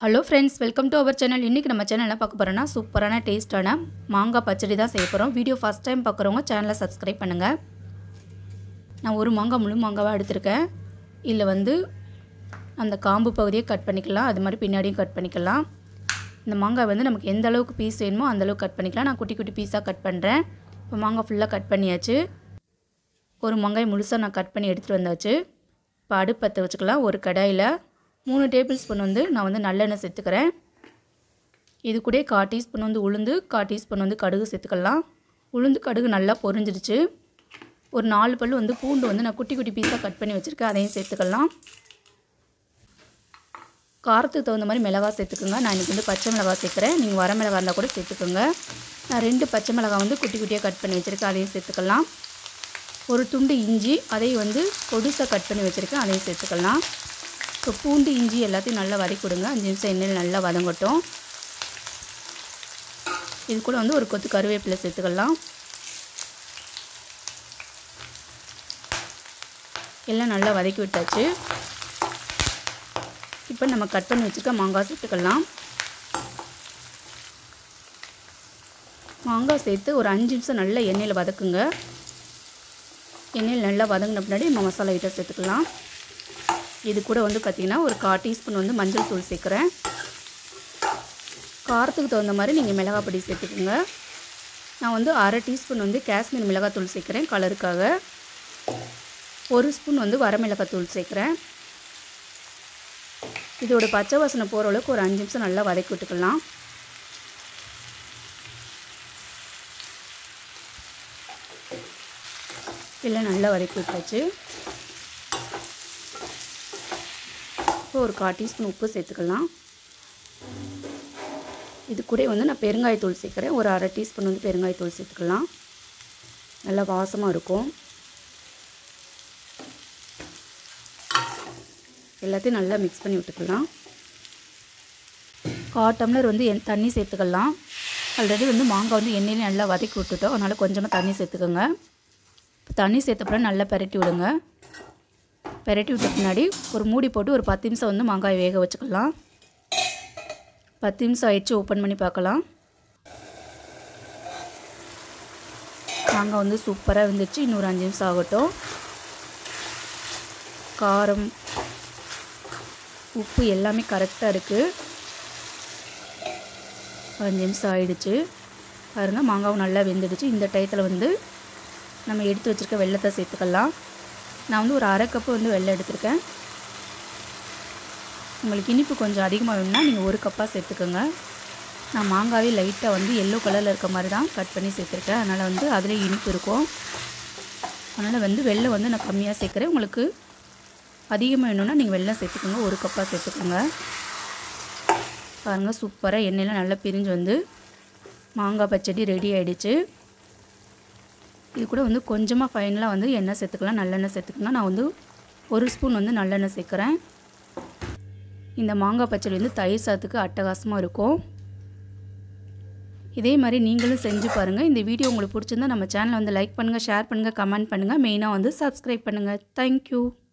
hello friends welcome to our channel இன்றைக்கி நம்ம channel என்ன பார்க்க போகிறோன்னா சூப்பரான டேஸ்ட்டான மாங்காய் பச்சடி தான் செய்ய போகிறோம் வீடியோ ஃபஸ்ட் டைம் பார்க்குறவங்க சேனலை சப்ஸ்கிரைப் பண்ணுங்கள் நான் ஒரு மாங்காய் முழு மாங்காவாக எடுத்திருக்கேன் இதில் வந்து அந்த காம்பு பகுதியை கட் பண்ணிக்கலாம் அது மாதிரி பின்னாடியும் கட் பண்ணிக்கலாம் இந்த மாங்காய் வந்து நமக்கு எந்த அளவுக்கு பீஸ் வேணுமோ அந்த அளவுக்கு கட் பண்ணிக்கலாம் நான் குட்டி குட்டி பீஸாக கட் பண்ணுறேன் இப்போ மாங்காய் ஃபுல்லாக கட் பண்ணியாச்சு ஒரு மாங்காய் முழுசாக நான் கட் பண்ணி எடுத்துகிட்டு வந்தாச்சு இப்போ அடுப்பத்தை வச்சுக்கலாம் ஒரு கடாயில் மூணு டேபிள் ஸ்பூன் வந்து நான் வந்து நல்லெண்ணெய் சேர்த்துக்கிறேன் இது கூட கால் டீஸ்பூன் வந்து உளுந்து கால் டீஸ்பூன் வந்து கடுகு சேர்த்துக்கலாம் உளுந்து கடுகு நல்லா பொரிஞ்சிடுச்சு ஒரு நாலு பல் வந்து பூண்டு வந்து நான் குட்டி குட்டி பீஸாக கட் பண்ணி வச்சுருக்கேன் அதையும் சேர்த்துக்கலாம் காரத்துக்கு தகுந்த மாதிரி மிளகாய் சேர்த்துக்கோங்க நான் இன்றைக்கி வந்து பச்சை மிளகாய் சேர்க்குறேன் நீங்கள் வர மிளகாய் இருந்தால் கூட சேர்த்துக்கோங்க நான் ரெண்டு பச்சை மிளகாய் வந்து குட்டி குட்டியாக கட் பண்ணி வச்சுருக்கேன் அதையும் சேர்த்துக்கலாம் ஒரு துண்டு இஞ்சி அதையும் வந்து பொடுசாக கட் பண்ணி வச்சுருக்கேன் அதையும் சேர்த்துக்கலாம் இப்போ பூண்டு இஞ்சி எல்லாத்தையும் நல்லா வதக்கி கொடுங்க அஞ்சு நிமிஷம் எண்ணெயில் நல்லா வதங்கட்டும் இது கூட வந்து ஒரு கொத்து கருவேப்பிலை சேர்த்துக்கலாம் எல்லாம் நல்லா வதக்கி விட்டாச்சு இப்போ நம்ம கட் பண்ணி வச்சுருக்க மாங்காய் சேர்த்துக்கலாம் மாங்காய் சேர்த்து ஒரு அஞ்சு நிமிஷம் நல்லா எண்ணெயில் வதக்குங்க எண்ணெயில் நல்லா வதங்கின பின்னாடி நம்ம மசாலா ஐட்டம் சேர்த்துக்கலாம் இது கூட வந்து பார்த்திங்கன்னா ஒரு கால் டீஸ்பூன் வந்து மஞ்சள் தூள் சேர்க்குறேன் காரத்துக்கு தகுந்த மாதிரி நீங்கள் மிளகாய் பொடி சேர்த்துக்கோங்க நான் வந்து அரை டீஸ்பூன் வந்து காஷ்மீர் மிளகாய் தூள் சேர்க்குறேன் கலருக்காக ஒரு ஸ்பூன் வந்து வரமிளகாய் தூள் சேர்க்குறேன் இதோட பச்சை வாசனை போகிற அளவுக்கு ஒரு அஞ்சு நிமிஷம் நல்லா வதக்கி விட்டுக்கலாம் எல்லாம் நல்லா வதக்கி விட்டாச்சு இப்போ ஒரு கால் டீஸ்பூன் உப்பு சேர்த்துக்கலாம் இது கூட வந்து நான் பெருங்காயத்தூள் சேர்க்குறேன் ஒரு அரை டீஸ்பூன் வந்து பெருங்காயத்தூள் சேர்த்துக்கலாம் நல்லா வாசமாக இருக்கும் எல்லாத்தையும் நல்லா மிக்ஸ் பண்ணி விட்டுக்கலாம் கால் டம்ளர் வந்து என் தண்ணி சேர்த்துக்கலாம் ஆல்ரெடி வந்து மாங்காய் வந்து எண்ணெயிலே நல்லா வதக்கி விட்டுட்டோம் அதனால் கொஞ்சமாக தண்ணி சேர்த்துக்கோங்க இப்போ தண்ணி சேர்த்தப்பறம் நல்லா பெரட்டி விடுங்க பெரட்டி விட்ட பின்னாடி ஒரு மூடி போட்டு ஒரு பத்து நிமிஷம் வந்து மாங்காய் வேக வச்சுக்கலாம் பத்து நிமிஷம் ஆயிடுச்சு ஓப்பன் பண்ணி பார்க்கலாம் மாங்காய் வந்து சூப்பராக இருந்துச்சு இன்னொரு அஞ்சு நிமிஷம் ஆகட்டும் காரம் உப்பு எல்லாமே கரெக்டாக இருக்குது அஞ்சு நிமிஷம் ஆயிடுச்சு பாருங்கள் மாங்காவும் நல்லா வெந்துடுச்சு இந்த டயத்தில் வந்து நம்ம எடுத்து வச்சுருக்க வெள்ளத்தை சேர்த்துக்கலாம் நான் வந்து ஒரு அரை கப்பு வந்து வெள்ளம் எடுத்திருக்கேன் உங்களுக்கு இனிப்பு கொஞ்சம் அதிகமாக வேணும்னா நீங்கள் ஒரு கப்பாக சேர்த்துக்கோங்க நான் மாங்காவே லைட்டாக வந்து எல்லோ கலரில் இருக்க மாதிரி தான் கட் பண்ணி சேர்த்துருக்கேன் அதனால் வந்து அதில் இனிப்பு இருக்கும் அதனால் வந்து வெள்ளம் வந்து நான் கம்மியாக சேர்க்குறேன் உங்களுக்கு அதிகமாக வேணும்னா நீங்கள் வெள்ளம் சேர்த்துக்கோங்க ஒரு கப்பாக சேர்த்துக்கோங்க பாருங்கள் சூப்பராக எண்ணெயெலாம் நல்லா பிரிஞ்சு வந்து மாங்காய் பச்சடி ரெடி ஆகிடுச்சு இது கூட வந்து கொஞ்சமாக ஃபைனலாக வந்து எண்ணெய் சேர்த்துக்கலாம் நல்லெண்ணெய் சேர்த்துக்கலாம் நான் வந்து ஒரு ஸ்பூன் வந்து நல்லெண்ணெய் சேர்க்குறேன் இந்த மாங்காய் பச்சடி வந்து தயிர் சாத்துக்கு அட்டகாசமாக இருக்கும் இதே மாதிரி நீங்களும் செஞ்சு பாருங்கள் இந்த வீடியோ உங்களுக்கு பிடிச்சிருந்தா நம்ம சேனலை வந்து லைக் பண்ணுங்கள் ஷேர் பண்ணுங்கள் கமெண்ட் பண்ணுங்கள் மெயினாக வந்து சப்ஸ்கிரைப் பண்ணுங்கள் தேங்க்யூ